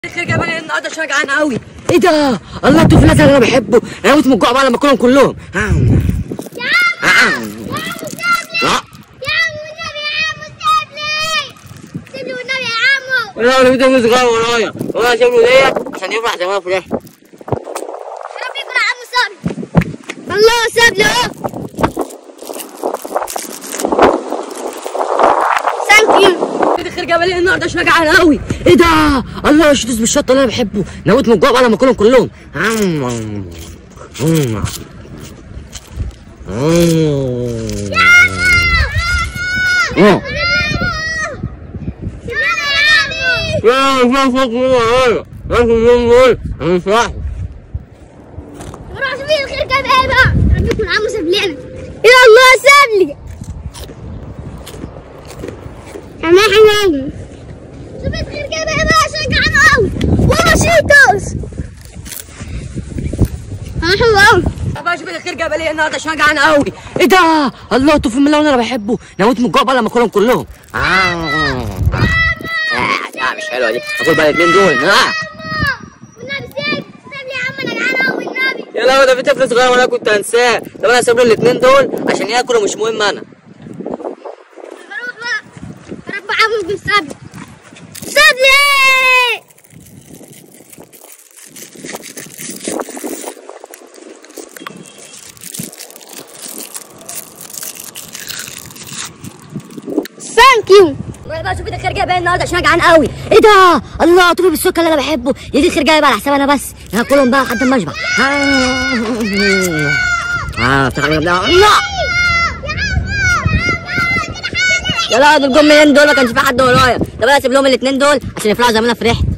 اخر جبل النهارده عشان جعان قوي ايه ده الله الطفل الازرق اللي انا بحبه انا هموت من الجوع بقى لما اكلهم كلهم آم. آم. لا لا انا بدي صغير ورايا وانا شايف له ديت عشان يفرح زي ما انا فرحت الله ساب له ثانك يو اخر جبل النهارده عشان جعان قوي ايه ده الله شيتوس بالشطه اللي انا بحبه انا هموت من الجوع بقى لما اكلهم كلهم آم. آم. آم. آه. لا مش فوق ورايا لازم يوم دول انا مش رايح روح شوفي الخير كان ايه بقى ربكم عمو ساب لنا يا الله ساب لي انا حنان شوفي الخير كان ايه بقى عشان جعان قوي وانا شيتوس انا حلو قوي بقى شوف الخير جاب لي النهارده عشان جعان قوي ايه ده الله طفل من اللي انا بحبه انا هموت من الجوع بقى لما اكلهم كلهم آه. آه. لا مش حلوه دي اكل بقى الاثنين دول آه. والنبي سيب سيب لي يا عم انا جعان قوي والنبي يا لا ده في طفل صغير وانا كنت هنساه طب انا هسيب له الاثنين دول عشان ياكلوا مش مهم انا بروح بقى رب عمو بن ساب ساب لي ثانك يو بقى شوف الخير جايب النهارده عشان جعان قوي ايه ده الله طفل بالسكر اللي انا بحبه يجي الخير جايب على حساب انا بس انا هاكلهم بقى لحد ما اشبع اه افتح عليهم ده لا يا لا دول جم منين دول ما كانش في حد ورايا طب انا اسيب لهم الاثنين دول عشان يفرحوا زي ما انا فرحت